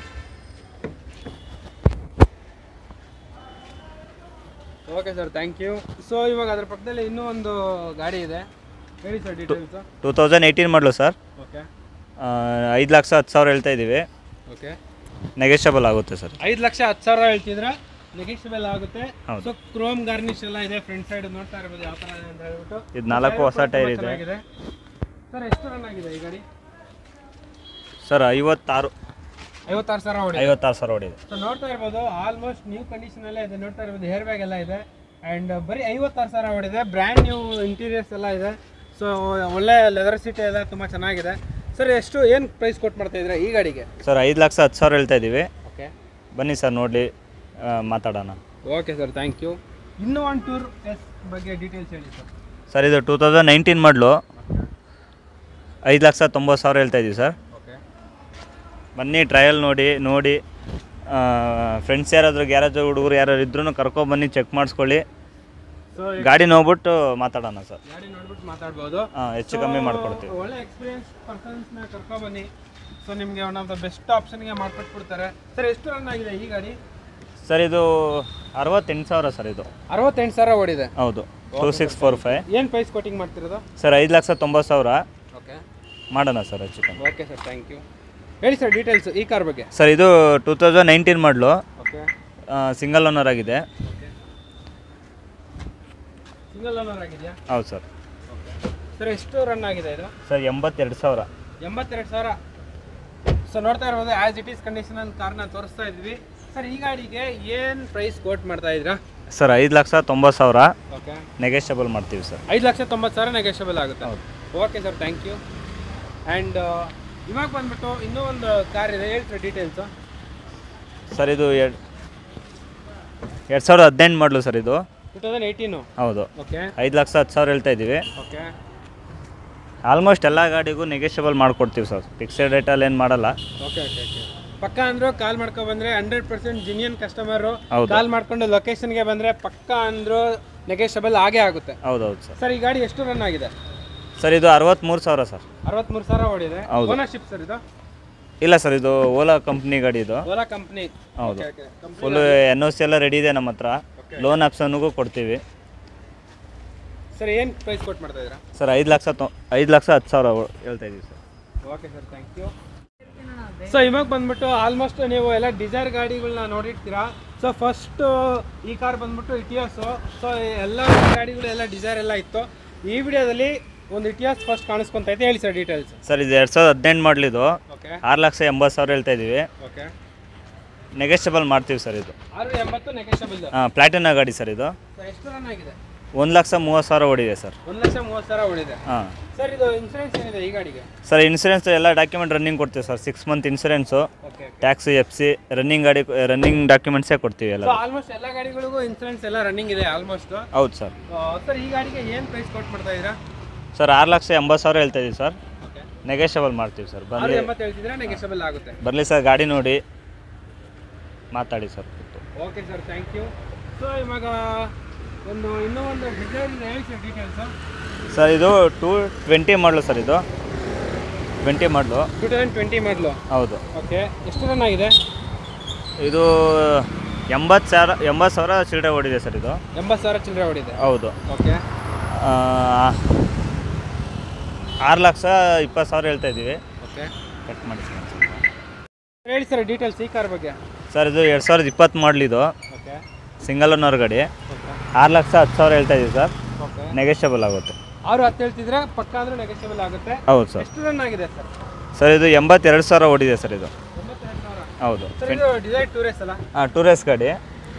okay sir thank you so ಇವಾಗ ಅದ್ರ ಪಕ್ಕದಲ್ಲಿ ಇನ್ನೂ ಒಂದು ಗಾಡಿ ಇದೆ ಹೇಳಿ sir details two thousand eighteen ಮಾಡಲು ಸರ್ ಓಕೆ ಐದು ಲಕ್ಷ ಹತ್ತು ಸಾವಿರ ಹೇಳ್ತಾ ಇದ್ದೀವಿ ಓಕೆ ನೆಗೆಷಬಲ್ ಆಗುತ್ತೆ ಸರ್ ಐದು ಲಕ್ಷ ಹತ್ತು ಸಾವಿರ ಹೇಳ್ತಿದ್ರೆ ನೆಗೆಷಬಲ್ ಆಗುತ್ತೆ ಹೌದು. ಸೊ ಕ್ರೋಮ್ ಗಾರ್ನಿಶ್ ಎಲ್ಲ ಇದೆ ಫ್ರಂಟ್ ಸೈಡ್ ನೋಡ್ತಾ ಇರ್ಬೋದು ಯಾವ ಥರ ಇದೆ ಅಂತ ಹೇಳ್ಬಿಟ್ಟು ಇದು ನಾಲ್ಕು ಹೊಸ ಟೈರ್ ಇದೆ ಚೆನ್ನಾಗಿದೆ ಸರ್ ಎಷ್ಟು ರನ್ ಆಗಿದೆ ಈ ಗಾಡಿ ಸರ್ ಐವತ್ತಾರು ಐವತ್ತಾರು ಸಾವಿರ ಹೊಡಿ ಐವತ್ತಾರು ಸಾವಿರ ಓಡಿದೆ ಸೊ ನೋಡ್ತಾ ಇರ್ಬೋದು ಆಲ್ಮೋಸ್ಟ್ ನ್ಯೂ ಕಂಡೀಷನ್ ಎಲ್ಲ ಇದೆ ನೋಡ್ತಾ ಇರ್ಬೋದು ಹೇರ್ ಬ್ಯಾಗ್ ಎಲ್ಲ ಇದೆ ಆ್ಯಂಡ್ ಬರೀ ಐವತ್ತಾರು ಸಾವಿರ ಹೊಡಿದೆ ಬ್ರ್ಯಾಂಡ್ ನ್ಯೂ ಇಂಟೀರಿಯರ್ಸ್ ಎಲ್ಲ ಇದೆ ಸೊ ಒಳ್ಳೆ ಲೆದರ್ ಸೀಟ್ ಎಲ್ಲ ತುಂಬ ಚೆನ್ನಾಗಿದೆ ಸರ್ ಎಷ್ಟು ಏನು ಪ್ರೈಸ್ ಕೊಟ್ಟು ಮಾಡ್ತಾ ಇದ್ದೀರಾ ಈ ಗಾಡಿಗೆ ಸರ್ ಐದು ಲಕ್ಷ ಹತ್ತು ಸಾವಿರ ಹೇಳ್ತಾ ಇದ್ದೀವಿ ಓಕೆ ಬನ್ನಿ ಸರ್ ನೋಡಲಿ ಮಾತಾಡೋಣ ಓಕೆ ಸರ್ ಥ್ಯಾಂಕ್ ಯು ಇನ್ನೂ ಒಂದು ಟೂರ್ ಎಸ್ ಬಗ್ಗೆ ಡೀಟೇಲ್ಸ್ ಹೇಳಿ ಸರ್ ಸರ್ ಇದು ಟೂ ತೌಸಂಡ್ ನೈನ್ಟೀನ್ ಮಾಡಲು ಐದು ಲಕ್ಷ ತೊಂಬತ್ತು ಸಾವಿರ ಹೇಳ್ತಾ ಇದ್ದೀವಿ ಸರ್ ಓಕೆ ಬನ್ನಿ ಟ್ರಯಲ್ ನೋಡಿ ನೋಡಿ ಫ್ರೆಂಡ್ಸ್ ಯಾರಾದರೂ ಗ್ಯಾರೇಜ್ ಹುಡುಗರು ಯಾರು ಇದ್ರೂ ಕರ್ಕೊಬನ್ನಿ ಚೆಕ್ ಮಾಡಿಸ್ಕೊಳ್ಳಿ ಸೊ ಗಾಡಿ ನೋಡ್ಬಿಟ್ಟು ಮಾತಾಡೋಣ ಸರ್ ಗಾಡಿ ನೋಡ್ಬಿಟ್ಟು ಮಾತಾಡ್ಬೋದು ಹಾಂ ಹೆಚ್ಚು ಕಮ್ಮಿ ಮಾಡ್ಕೊಡ್ತೀವಿ ಒಳ್ಳೆ ಎಕ್ಸ್ಪೀರಿಯನ್ಸ್ ಪರ್ಸನ್ಸ್ನ ಕರ್ಕೊಬನ್ನಿ ಸೊ ನಿಮಗೆ ಒನ್ ಆಫ್ ದ ಬೆಸ್ಟ್ ಆಪ್ಷನ್ಗೆ ಮಾಡ್ಕೊಟ್ಬಿಡ್ತಾರೆ ಸರ್ ಎಷ್ಟು ರನ್ ಆಗಿದೆ ಈ ಗಾಡಿ ಸರ್ ಇದು ಅರವತ್ತೆಂಟು ಸಾವಿರ ಸರ್ ಇದು ಅರವತ್ತೆಂಟು ಸಾವಿರ ಓಡಿದೆ ಹೌದು ಟೂ ಸಿಕ್ಸ್ ಫೋರ್ ಫೈವ್ ಏನು ಪ್ರೈಸ್ ಕೋಟಿಂಗ್ ಮಾಡ್ತಿರೋದು ಸರ್ ಐದು ಲಕ್ಷ ತೊಂಬತ್ತು ಸಾವಿರ ಓಕೆ ಮಾಡೋಣ ಸರ್ ಹೆಚ್ಚು ಕಮ್ಮಿ ಓಕೆ ಸರ್ ಥ್ಯಾಂಕ್ ಯು ಹೇಳಿ ಸರ್ ಡೀಟೇಲ್ಸ್ ಈ ಕಾರ್ ಬಗ್ಗೆ ಸರ್ ಇದು ಟೂ ತೌಸಂಡ್ ನೈನ್ಟೀನ್ ಮಾಡಲು ಓಕೆ ಸಿಂಗಲ್ ಓನರ್ ಆಗಿದೆ ಓಕೆ ಸಿಂಗಲ್ ಓನರ್ ಆಗಿದೆಯಾ ಹೌದು ಸರ್ ಓಕೆ ಸರ್ ಎಷ್ಟು ರನ್ ಆಗಿದೆ ಇದು ಸರ್ ಎಂಬತ್ತೆರಡು ಸಾವಿರ ಎಂಬತ್ತೆರಡು ಸಾವಿರ ಸೊ ನೋಡ್ತಾ ಇರ್ಬೋದು ಆ್ಯಸ್ ಇಟ್ ಈಸ್ ಕಂಡೀಷನಲ್ಲಿ ಕಾರ್ನ ತೋರಿಸ್ತಾ ಇದ್ವಿ ಸರ್ ಈ ಗಾಡಿಗೆ ಏನು ಪ್ರೈಸ್ ಕೋಟ್ ಮಾಡ್ತಾ ಇದ್ದೀರಾ ಸರ್ ಐದು ಲಕ್ಷ ತೊಂಬತ್ತು ಸಾವಿರ ಓಕೆ ನೆಗೆಷಬಲ್ ಮಾಡ್ತೀವಿ ಸರ್ ಐದು ಲಕ್ಷ ತೊಂಬತ್ತು ಸಾವಿರ ನೆಗೆಷಬಲ್ ಆಗುತ್ತೆ okay sir thank you and ಇವಾಗ ಬಂದ್ಬಿಟ್ಟು ಇನ್ನೂ ಒಂದು ಕಾರ್ ಇದೆ ಹೇಳ್ತೀರಾ ಡೀಟೇಲ್ಸು ಸರ್ ಇದು ಎರಡು ಎರಡು ಸಾವಿರದ ಹದಿನೆಂಟು ಮಾಡಲು ಸರ್ ಇದು ಟೂ ತೌಸಂಡ್ ಏಯ್ಟೀನು ಹೌದು ಓಕೆ ಐದು ಲಕ್ಷ ಹತ್ತು ಸಾವಿರ ಹೇಳ್ತಾ ಇದ್ದೀವಿ ಓಕೆ ಆಲ್ಮೋಸ್ಟ್ ಎಲ್ಲ ಗಾಡಿಗೂ ನೆಗೆಷಬಲ್ ಮಾಡ್ಕೊಡ್ತೀವಿ ಸರ್ ಫಿಕ್ಸೆಡ್ ರೇಟಲ್ಲಿ ಏನು ಮಾಡಲ್ಲ ಓಕೆ ಓಕೆ ಓಕೆ ಪಕ್ಕ ಅಂದ್ರು ಕಾಲ್ ಮಾಡ್ಕೊ ಬಂದ್ರೆ ಹಂಡ್ರೆಡ್ ಪರ್ಸೆಂಟ್ ಜಿನಿಯನ್ ಕಸ್ಟಮರು ಹೌದು. ಕಾಲ್ ಮಾಡ್ಕೊಂಡು ಲೊಕೇಶನ್ಗೆ ಬಂದ್ರೆ ಪಕ್ಕ ಅಂದ್ರು ನೆಗೆಷಬಲ್ ಆಗೇ ಆಗುತ್ತೆ ಹೌದೌದು ಸರ್ ಸರ್ ಈ ಗಾಡಿ ಎಷ್ಟು ರನ್ ಆಗಿದೆ ಸರ್ ಇದು ಅರವತ್ತ್ಮೂರು ಸಾವಿರ ಸರ್ ಅರವತ್ಮೂರು ಸಾವಿರ ಓಡಿದೆ ಹೌದು. ಓನರ್ಶಿಪ್ ಸರ್ ಇದು ಇಲ್ಲ ಸರ್ ಇದು ಓಲಾ ಕಂಪ್ನಿ ಗಾಡಿ ಇದು ಓಲಾ ಕಂಪ್ನಿ ಹೌದು ಫುಲ್ಲು ಎನ್ ಒ ಸಿ ಎಲ್ಲ ರೆಡಿ ಇದೆ ನಮ್ಮ ಹತ್ರ ಲೋನ್ ಆಪ್ಷನ್ಗೂ ಕೊಡ್ತೀವಿ ಸರ್ ಏನು ಪ್ರೈಸ್ ಕೊಟ್ಟು ಮಾಡ್ತಾ ಇದ್ದೀರಾ ಸರ್ ಐದು ಲಕ್ಷ ತೊ ಐದು ಲಕ್ಷ ಹತ್ತು ಸಾವಿರ ಹೇಳ್ತಾ ಇದ್ದೀವಿ sir okay sir thank you so ಇವಾಗ ಬಂದ್ಬಿಟ್ಟು ಆಲ್ಮೋಸ್ಟ್ ನೀವು ಎಲ್ಲ ಡಿಸೈರ್ ಗಾಡಿಗಳನ್ನ ನೋಡಿರ್ತೀರಾ ಸೊ ಫಸ್ಟ್ ಈ ಕಾರ್ ಬಂದ್ಬಿಟ್ಟು ಇಟಿಯಾಸು ಸೊ ಎಲ್ಲ ಗಾಡಿಗಳು ಎಲ್ಲ ಡಿಸೈರ್ ಎಲ್ಲ ಇತ್ತು ಈ ವಿಡಿಯೋದಲ್ಲಿ ಒಂದು ಇಟಿಯಾಸ್ ಫಸ್ಟ್ ಕಾಣಿಸ್ಕೊಂತೈತೆ ಹೇಳಿ ಸರ್ ಡೀಟೇಲ್ಸ್ ಸರ್ ಇದು ಎರಡು ಸಾವಿರದ ಹದಿನೆಂಟು ಮಾಡಲಿದ್ದು ಓಕೆ ಆರು ಲಕ್ಷ ಎಂಬತ್ತು ಸಾವಿರ ಹೇಳ್ತಾ ಇದ್ದೀವಿ ಓಕೆ ನೆಗೆಷಬಲ್ ಮಾಡ್ತೀವಿ ಸರ್ ಇದು ಆರು ಎಂಬತ್ತು ನೆಗೆಷಬಲ್ ಹಾಂ ಪ್ಲಾಟಿನ ಗಾಡಿ ಸರ್ ಇದು ಸೊ ಎಷ್ಟು ರನ್ ಆಗಿದೆ ಒಂದು ಲಕ್ಷ ಮೂವತ್ತು ಸಾವಿರ ಓಡಿದೆ ಸರ್ ಒಂದು ಲಕ್ಷ ಮೂವತ್ತು ಸಾವಿರ ಉಳಿದೆ ಹಾಂ ಸರ್ ಇದು ಇನ್ಸೂರೆನ್ಸ್ ಏನಿದೆ ಈ ಗಾಡಿಗೆ ಸರ್ ಇನ್ಸೂರೆನ್ಸ್ ಎಲ್ಲ ಡಾಕ್ಯುಮೆಂಟ್ ರನ್ನಿಂಗ್ ಕೊಡ್ತೀವಿ sir six month insurance okay tax F C running ಗಾಡಿ ರನ್ನಿಂಗ್ ಡಾಕ್ಯುಮೆಂಟ್ಸೇ ಕೊಡ್ತೀವಿ ಎಲ್ಲ ಸೊ ಆಲ್ಮೋಸ್ಟ್ ಎಲ್ಲ ಗಾಡಿಗಳಿಗೂ ಇನ್ಸೂರೆನ್ಸ್ ಎಲ್ಲ ರನ್ನಿಂಗ್ ಇದೆ ಆಲ್ಮೋಸ್ಟ್ ಹೌದು ಸರ್ ಸರ್ ಈ ಗಾಡಿಗೆ ಏನು ಪ್ರೈಸ್ ಕೊಟ್ಟು ಮಾಡ್ತಾ ಇದ್ದೀರಾ ಸರ್ ಆರು ಲಕ್ಷ ಎಂಬತ್ತು ಸಾವಿರ ಹೇಳ್ತಾ ಇದೀವಿ ಸರ್ ಓಕೆ ನೆಗೆಷಬಲ್ ಮಾಡ್ತೀವಿ ಸರ್ ಆರು ಬರಲಿ ಎಂಬತ್ತು ಹೇಳ್ತಿದ್ರೆ ನೆಗೆಷಬಲ್ ಆಗುತ್ತೆ ಬರಲಿ ಸರ್ ಗಾಡಿ ನೋಡಿ ಮಾತಾಡಿ sir okay sir thank you so ಇವಾಗ ಒಂದು ಇನ್ನೂ ಒಂದು ಡಿಸೈನ್ ಹೇಳಿ ಸರ್ ಡೀಟೇಲ್ಸು ಸರ್ ಇದು ಟೂ ಟ್ವೆಂಟಿ ಮಾಡಲು ಸರ್ ಇದು ಟ್ವೆಂಟಿ ಮಾಡಲು ಟೂ ತೌಸಂಡ್ ಟ್ವೆಂಟಿ ಮಾಡಲು ಹೌದು ಓಕೆ ಎಷ್ಟು ರನ್ ಆಗಿದೆ ಇದು ಎಂಬತ್ತು ಸಾವಿರ ಎಂಬತ್ತು ಸಾವಿರ ಚಿಲ್ಲರೆ ಓಡಿದೆ ಸರ್ ಇದು ಎಂಬತ್ತು ಸಾವಿರ ಚಿಲ್ಲರೆ ಹೊಡಿದೆ ಹೌದು ಓಕೆ ಆ, ಆರು ಲಕ್ಷ ಇಪ್ಪತ್ತು ಸಾವಿರ ಹೇಳ್ತಾ ಇದ್ದೀವಿ ಓಕೆ ಕಟ್ ಮಾಡಿ ಸರ್ ಹೇಳಿ ಸರ್ ಡೀಟೇಲ್ಸ್ ಈ ಕಾರ್ ಬಗ್ಗೆ ಸರ್ ಇದು ಎರಡು ಸಾವಿರದ ಇಪ್ಪತ್ತು ಮಾಡಲಿದು ಓಕೆ ಸಿಂಗಲ್ ಓನರ್ ಗಾಡಿ ಓಕೆ ಆರು ಲಕ್ಷ ಹತ್ತು ಸಾವಿರ ಹೇಳ್ತಾ ಇದ್ದೀವಿ ಸರ್ ಓಕೆ ನೆಗೆಷಬಲ್ ಆಗುತ್ತೆ ಆರು ಹತ್ತು ಹೇಳ್ತಿದ್ರೆ ಪಕ್ಕ ಅಂದ್ರೆ ನೆಗೆಷಿಬಲ್ ಆಗುತ್ತೆ ಹೌದು ಸರ್ ಎಷ್ಟು ರನ್ ಆಗಿದೆ ಸರ್ ಸರ್ ಇದು ಎಂಬತ್ತೆರಡು ಸಾವಿರ ಓಡಿದೆ ಸರ್ ಇದು ಒಂಬತ್ತೆರಡು ಸಾವಿರ ಹೌದು ಸರ್ ಇದು ಡಿಸೈರ್ ಟೂರೇಸ್ ಅಲ್ಲ ಹಾಂ ಟೂರಿಸ್ಟ್ ಗಾಡಿ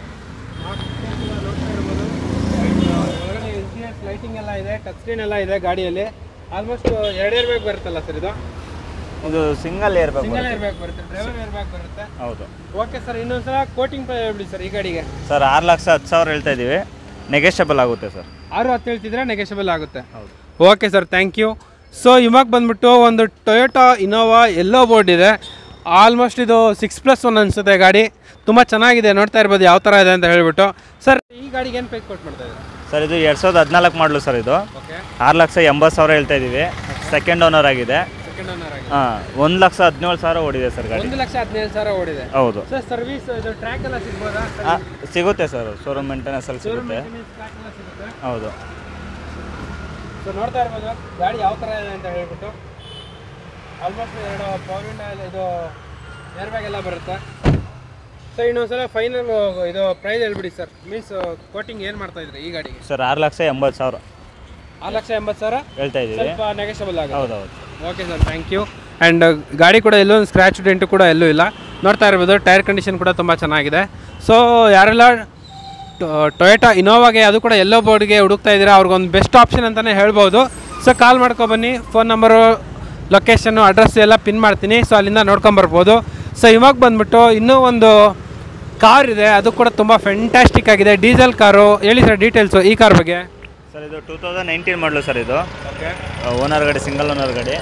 ಒಳಗಡೆ ಇಂಟೀರಿಯರ್ಸ್ ಲೈಟಿಂಗ್ ಎಲ್ಲ ಇದೆ ಟಚ್ ಸ್ಕ್ರೀನ್ ಎಲ್ಲ ಇದೆ ಗಾಡಿಯಲ್ಲಿ ಆಲ್ಮೋಸ್ಟ್ ಎರಡು ಏರ್ ಬ್ಯಾಗ್ ಬರುತ್ತಲ್ಲ ಸರ್ ಇದು ಇದು single air bag single air bag ಬರುತ್ತೆ ಡ್ರೈವರ್ ಏರ್ ಬ್ಯಾಗ್ ಬರುತ್ತೆ ಹೌದು ಓಕೆ ಸರ್ ಇನ್ನೊಂದ್ಸಲ ಕೋಟಿಂಗ್ ಹೇಳ್ಬಿಡಿ ಸರ್ ಈ ಗಾಡಿಗೆ ಸರ್ ಆರು ಲಕ್ಷ ಹತ್ತು ಸಾವಿರ ಹೇಳ್ತಾ ಇದ್ದೀವಿ ನೆಗೆಷಬಲ್ ಆಗುತ್ತೆ ಸರ್ ಆರು ಹತ್ತು ಹೇಳ್ತಿದ್ರೆ ನೆಗೆಷಬಲ್ ಆಗುತ್ತೆ ಹೌದು okay sir thank you so ಇವಾಗ ಬಂದ್ಬಿಟ್ಟು ಒಂದು ಟೊಯೋಟಾ ಇನೋವಾ ಎಲ್ಲೋ ಬೋರ್ಡ್ ಇದೆ ಆಲ್ಮೋಸ್ಟ್ ಇದು ಸಿಕ್ಸ್ ಪ್ಲಸ್ ಒನ್ ಅನಿಸುತ್ತೆ ಗಾಡಿ ತುಂಬ ಚೆನ್ನಾಗಿದೆ ನೋಡ್ತಾ ಇರ್ಬೋದು ಯಾವ ಥರ ಇದೆ ಅಂತ ಹೇಳ್ಬಿಟ್ಟು ಸರ್ ಈ ಗಾಡಿಗೆ ಏನು ಪ್ರೈಸ್ ಕೊಟ್ಟು ಮಾಡ್ತಾ ಇದ್ದಾರೆ ಸರ್ ಇದು ಎರಡು ಸಾವಿರದ ಹದಿನಾಲ್ಕು ಮಾಡಲು ಸರ್ ಇದು ಓಕೆ ಆರು ಲಕ್ಷ ಎಂಬತ್ತು ಸಾವಿರ ಹೇಳ್ತಾ ಇದ್ದೀವಿ ಸೆಕೆಂಡ್ ಓನರ್ ಆಗಿದೆ ಸೆಕೆಂಡ್ ಓನರ್ ಆಗಿ ಹಾಂ ಒಂದು ಲಕ್ಷ ಹದಿನೇಳು ಸಾವಿರ ಓಡಿದೆ ಸರ್ ಗಾಡಿ ಒಂದು ಲಕ್ಷ ಹದಿನೈದು ಸಾವಿರ ಓಡಿದೆ ಹೌದು ಸರ್ ಸರ್ವಿಸ್ ಇದು ಟ್ರ್ಯಾಕ್ ಎಲ್ಲ ಸಿಗ್ಬೋದಾ ಆ, ಸಿಗುತ್ತೆ ಸರ್ ಶೋರೂಮ್ ಮೇಂಟೆನೆನ್ಸಲ್ಲಿ ಸಿಗುತ್ತೆ ಟ್ರ್ಯಾಕ್ ಎಲ್ಲ ಸಿಗುತ್ತೆ ಹೌದು ಸೊ ನೋಡ್ತಾ ಇರ್ಬೋದು ಗಾಡಿ ಯಾವ ಥರ ಇದೆ ಅಂತ ಹೇಳ್ಬಿಟ್ಟು ಆಲ್ಮೋಸ್ಟ್ ಎರಡು ಪವರ್ ವಿಂಡೋ ಎಲ್ಲ ಇದು ಏರ್ ಬ್ಯಾಗ್ ಎಲ್ಲ ಬರುತ್ತೆ ಸೊ ಇನ್ನೊಂದ್ಸಲ ಫೈನಲ್ ಇದು ಪ್ರೈಸ್ ಹೇಳ್ಬಿಡಿ ಸರ್ ಮೀನ್ಸ್ ಕೋಟಿಂಗ್ ಏನು ಮಾಡ್ತಾ ಇದ್ರಿ ಈ ಗಾಡಿಗೆ ಸರ್ ಆರು ಲಕ್ಷ ಎಂಬತ್ತು ಸಾವಿರ ಆರು ಲಕ್ಷ ಎಂಬತ್ತು ಸಾವಿರ ಹೇಳ್ತಾ ಇದ್ದೀವಿ ಸ್ವಲ್ಪ ನೆಗೆಷಬಲ್ ಆಗುತ್ತೆ ಹೌದು ಹೌದು okay sir thank you and ಗಾಡಿ ಕೂಡ ಎಲ್ಲೂ ಒಂದು ಸ್ಕ್ರ್ಯಾಚ್ ಡೆಂಟು ಕೂಡ ಎಲ್ಲೂ ಇಲ್ಲ ನೋಡ್ತಾ ಇರ್ಬೋದು ಟೈರ್ ಕಂಡೀಷನ್ ಕೂಡ ತುಂಬ ಚೆನ್ನಾಗಿದೆ ಸೊ ಯಾರೆಲ್ಲ ಟೊಯೋಟಾ ಇನೋವಾಗೆ ಅದು ಕೂಡ ಎಲ್ಲೋ ಬೋರ್ಡ್ಗೆ ಹುಡುಕ್ತಾ ಇದ್ದೀರಾ ಅವ್ರಿಗೊಂದು ಬೆಸ್ಟ್ ಆಪ್ಷನ್ ಅಂತಲೇ ಹೇಳ್ಬೋದು ಸೊ ಕಾಲ್ ಮಾಡ್ಕೊಬನ್ನಿ ಫೋನ್ ನಂಬರು ಲೊಕೇಶನ್ನು ಅಡ್ರೆಸ್ ಎಲ್ಲ ಪಿನ್ ಮಾಡ್ತೀನಿ ಸೊ ಅಲ್ಲಿಂದ ನೋಡ್ಕೊಂಬರ್ಬೋದು ಸೊ ಇವಾಗ ಬಂದ್ಬಿಟ್ಟು ಇನ್ನೂ ಒಂದು ಕಾರ್ ಇದೆ ಅದು ಕೂಡ ತುಂಬ ಫೆಂಟಾಸ್ಟಿಕ್ ಆಗಿದೆ ಡೀಸೆಲ್ ಕಾರು ಹೇಳಿ ಸರ್ ಡೀಟೇಲ್ಸು ಈ ಕಾರ್ ಬಗ್ಗೆ ಸರ್ ಇದು ಟೂ ತೌಸಂಡ್ ನೈನ್ಟೀನ್ ಮಾಡಲು ಸರ್ ಇದು ಓಕೆ ಓನರ್ ಗಾಡಿ ಸಿಂಗಲ್ ಓನರ್ ಗಾಡಿ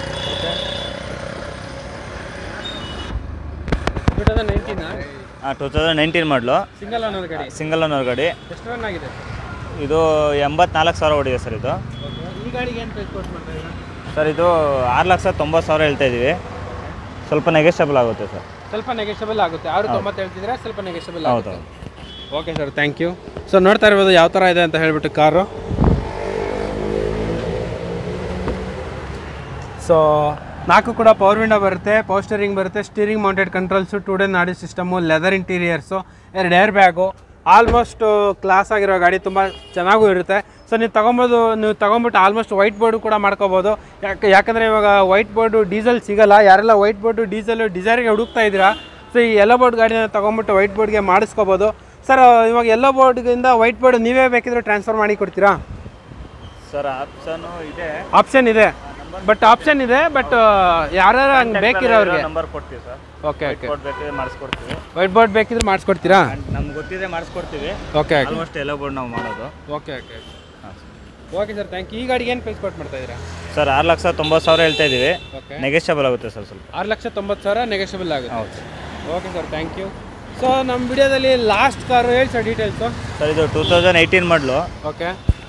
ಟೂ ತೌಸಂಡ್ ನೈನ್ಟೀನಾ ಹಾಂ ಟೂ ತೌಸಂಡ್ ನೈನ್ಟೀನ್ ಮಾಡಲು ಸಿಂಗಲ್ ಅನ್ನೋದು ಗಾಡಿ ಸಿಂಗಲ್ ಓನರ್ ಗಾಡಿ ಎಷ್ಟು ರನ್ ಆಗಿದೆ ಇದು ಎಂಬತ್ನಾಲ್ಕು ಸಾವಿರ ಓಡಿದೆ ಸರ್ ಇದು ಈ ಗಾಡಿಗೆ ಏನು ಪ್ರೈಸ್ ಕೊಟ್ಟು ಮಾಡ್ತಾ ಇದ್ದೀರಾ ಸರ್ ಇದು ಆರು ಲಕ್ಷ ತೊಂಬತ್ತು ಸಾವಿರ ಹೇಳ್ತಾ ಇದ್ದೀವಿ ಸ್ವಲ್ಪ ನೆಗೆಷಬಲ್ ಆಗುತ್ತೆ ಸರ್ ಸ್ವಲ್ಪ ನೆಗೆಷಬಲ್ ಆಗುತ್ತೆ ಆರು ತೊಂಬತ್ತು ಹೇಳ್ತಿದ್ರೆ ಸ್ವಲ್ಪ ನೆಗೆಷಬಲ್ ಹೌದು ಆಗುತ್ತೆ okay sir thank you so ನೋಡ್ತಾ ಇರ್ಬೋದು ಯಾವ ಥರ ಇದೆ ಅಂತ ಹೇಳ್ಬಿಟ್ಟು ಕಾರು ಸೊ ನಾಲ್ಕು ಕೂಡ ಪವರ್ ವಿಂಡೋ ಬರುತ್ತೆ ಪವರ್ ಸ್ಟೇರಿಂಗ್ ಬರುತ್ತೆ steering mounted controls two DIN audio system leather interiors ಎರಡು ಏರ್ ಬ್ಯಾಗು ಆಲ್ಮೋಸ್ಟ್ ಕ್ಲಾಸ್ ಆಗಿರೋ ಗಾಡಿ ತುಂಬ ಚೆನ್ನಾಗೂ ಇರುತ್ತೆ ಸೊ ನೀವು ತೊಗೊಬೋದು ನೀವು ತೊಗೊಂಬಿಟ್ಟು ಆಲ್ಮೋಸ್ಟ್ ವೈಟ್ ಬೋರ್ಡು ಕೂಡ ಮಾಡ್ಕೋಬೋದು ಯಾಕೆ ಯಾಕಂದರೆ ಇವಾಗ ವೈಟ್ ಬೋರ್ಡು ಡೀಸೆಲ್ ಸಿಗಲ್ಲ ಯಾರೆಲ್ಲ ವೈಟ್ ಬೋರ್ಡು ಡೀಸೆಲ್ ಡಿಸೈರ್ಗೆ ಹುಡುಕ್ತಾ ಇದ್ದೀರಾ ಸೊ ಈ ಎಲ್ಲೋ ಬೋರ್ಡ್ ಗಾಡಿನ ತೊಗೊಂಬಿಟ್ಟು ವೈಟ್ ಬೋರ್ಡ್ಗೆ ಮಾಡಿಸ್ಕೋಬೋದು ಸರ್ ಇವಾಗ ಎಲ್ಲೋ ಬೋರ್ಡ್ಗಿಂದ ವೈಟ್ ಬೋರ್ಡ್ ನೀವೇ ಬೇಕಿದ್ರೆ ಟ್ರಾನ್ಸ್ಫರ್ ಮಾಡಿ ಕೊಡ್ತೀರಾ ಸರ್ ಆಪ್ಷನು ಇದೆ ಆಪ್ಷನ್ ಇದೆ ಬಟ್ ಆಪ್ಷನ್ ಇದೆ ಬಟ್ ಯಾರ್ಯಾರು ಹಂಗೆ ಬೇಕಿರೋರಿಗೆ ನಂಬರ್ ಕೊಡ್ತೀವಿ ಸರ್ ಓಕೆ ಓಕೆ ಕೊಡ್ಬೇಕಿದ್ರೆ ಮಾಡಿಸ್ಕೊಡ್ತೀವಿ ವೈಟ್ ಬೋರ್ಡ್ ಬೇಕಿದ್ರೆ ಮಾಡಿಸ್ಕೊಡ್ತೀರಾ ನಮ್ಗೆ ಗೊತ್ತಿದೆ ಮಾಡಿಸ್ಕೊಡ್ತೀವಿ ಓಕೆ ಓಕೆ ಆಲ್ಮೋಸ್ಟ್ ಎಲ್ಲ ಬೋರ್ಡ್ ನಾವು ಮಾಡೋದು ಓಕೆ ಓಕೆ ಹಾಂ ಓಕೆ ಸರ್ ಥ್ಯಾಂಕ್ ಯು ಈ ಗಾಡಿಗೆ ಏನು ಪ್ರೈಸ್ ಕೊಟ್ಟು ಮಾಡ್ತಾ ಇದ್ದೀರಾ ಸರ್ ಆರು ಲಕ್ಷ ತೊಂಬತ್ತು ಸಾವಿರ ಹೇಳ್ತಾ ಇದ್ದೀವಿ ಓಕೆ ನೆಗೆಷಬಲ್ ಆಗುತ್ತೆ ಸರ್ ಸ್ವಲ್ಪ ಆರು ಲಕ್ಷ ತೊಂಬತ್ತು ಸಾವಿರ ನೆಗೆಷಬಲ್ ಆಗುತ್ತೆ ಹೌದು okay sir thank you so ನಮ್ಮ ವಿಡಿಯೋದಲ್ಲಿ ಲಾಸ್ಟ್ ಕಾರು ಹೇಳಿ ಸರ್ ಡೀಟೇಲ್ಸು ಸರ್ ಇದು ಟೂ ತೌಸಂಡ್ ಏಯ್ಟೀನ್ ಮಾಡಲು ಓಕೆ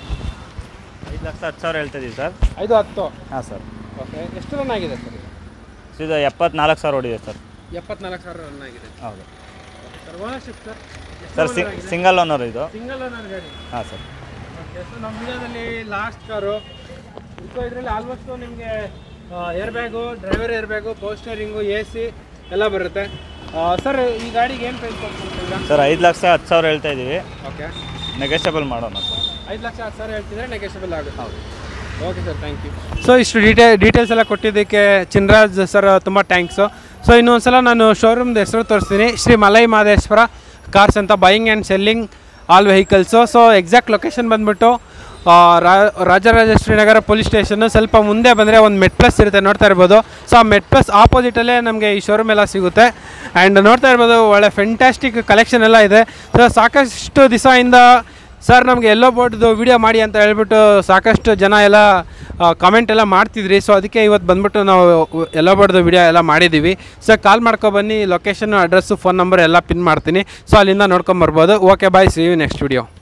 ಐದು ಲಕ್ಷ ಹತ್ತು ಸಾವಿರ ಹೇಳ್ತಾ ಇದ್ದೀವಿ ಸರ್ ಐದು ಹತ್ತು ಹಾಂ ಸರ್ ಓಕೆ ಎಷ್ಟು ರನ್ ಆಗಿದೆ ಸರ್ ಸೊ ಇದು ಎಪ್ಪತ್ನಾಲ್ಕು ಸಾವಿರ ಹೊಡಿದೆ ಸರ್ ಎಪ್ಪತ್ನಾಲ್ಕು ಸಾವಿರ ರನ್ ಆಗಿದೆ ಹೌದು sir ownership sir sir C single owner ಇದು ಸಿಂಗಲ್ ಓನರ್ ಗಾಡಿ ಹಾಂ ಸರ್ ಓಕೆ ಸೊ ನಮ್ಮ ವಿಡಿಯೋದಲ್ಲಿ ಲಾಸ್ಟ್ ಕಾರು ಸೊ ಇದರಲ್ಲಿ ಆಲ್ಮೋಸ್ಟ್ ನಿಮಗೆ air bag driver air bag power steering A C ಎಲ್ಲ ಬರುತ್ತೆ ಸರ್ ಈ ಗಾಡಿಗೆ ಏನು ಪ್ರೈಸ್ ಕೊಡ್ತೀರಾ ಸರ್ ಐದು ಲಕ್ಷ ಹತ್ತು ಸಾವಿರ ಹೇಳ್ತಾ ಇದ್ದೀವಿ ಓಕೆ ನೆಗೆಷಬಲ್ ಮಾಡೋಣ ಸರ್ ಐದು ಲಕ್ಷ ಹತ್ತು ಸಾವಿರ ಹೇಳ್ತಿದ್ರೆ ನೆಗೆಷಬಲ್ ಆಗುತ್ತೆ ಹೌದು okay sir thank you so ಇಷ್ಟು ಡೀಟೇ ಡೀಟೇಲ್ಸ್ ಎಲ್ಲ ಕೊಟ್ಟಿದ್ದಕ್ಕೆ ಚಿನ್ರಾಜ್ ಸರ್ ತುಂಬ ಥ್ಯಾಂಕ್ಸು ಸೊ ಇನ್ನೊಂದ್ಸಲ ನಾನು ಶೋರೂಮ್ದು ಹೆಸರು ತೋರಿಸ್ತೀನಿ ಶ್ರೀ ಮಲೈ ಮಹದೇಶ್ವರ ಕಾರ್ಸ್ ಅಂತ buying and selling all vehicles so exact location ಬಂದ್ಬಿಟ್ಟು ಆ, ರಾ- ರಾಜರಾಜೇಶ್ವರಿ ನಗರ ಪೊಲೀಸ್ ಸ್ಟೇಷನ್ನು ಸ್ವಲ್ಪ ಮುಂದೆ ಬಂದರೆ ಒಂದು ಮೆಟ್ ಪ್ಲಸ್ ಇರುತ್ತೆ ನೋಡ್ತಾ ಇರ್ಬೋದು ಸೊ ಆ ಮೆಟ್ ಪ್ಲಸ್ ಆಪೋಸಿಟಲ್ಲೇ ನಮಗೆ ಈ ಶೋರೂಮ್ ಎಲ್ಲ ಸಿಗುತ್ತೆ ಆ್ಯಂಡ್ ನೋಡ್ತಾ ಇರ್ಬೋದು ಒಳ್ಳೆ ಫೆಂಟಾಸ್ಟಿಕ್ ಕಲೆಕ್ಷನ್ ಎಲ್ಲ ಇದೆ ಸೊ ಸಾಕಷ್ಟು ದಿವಸದಿಂದ ಸರ್ ನಮಗೆ ಎಲ್ಲೋ ಬೋರ್ಡ್ದು ವಿಡಿಯೋ ಮಾಡಿ ಅಂತ ಹೇಳ್ಬಿಟ್ಟು ಸಾಕಷ್ಟು ಜನ ಎಲ್ಲ ಕಾಮೆಂಟ್ ಎಲ್ಲ ಮಾಡ್ತಿದ್ರಿ ಸೊ ಅದಕ್ಕೆ ಇವತ್ತು ಬಂದ್ಬಿಟ್ಟು ನಾವು ಎಲ್ಲೋ ಬೋರ್ಡ್ದು ವಿಡಿಯೋ ಎಲ್ಲ ಮಾಡಿದ್ದೀವಿ ಸೊ ಕಾಲ್ ಮಾಡ್ಕೊಬನ್ನಿ ಲೊಕೇಶನ್ನು ಅಡ್ರೆಸ್ಸು ಫೋನ್ ನಂಬರ್ ಎಲ್ಲ ಪಿನ್ ಮಾಡ್ತೀನಿ ಸೊ ಅಲ್ಲಿಂದ ನೋಡ್ಕೊಂಬರ್ಬೋದು okay bye see you next video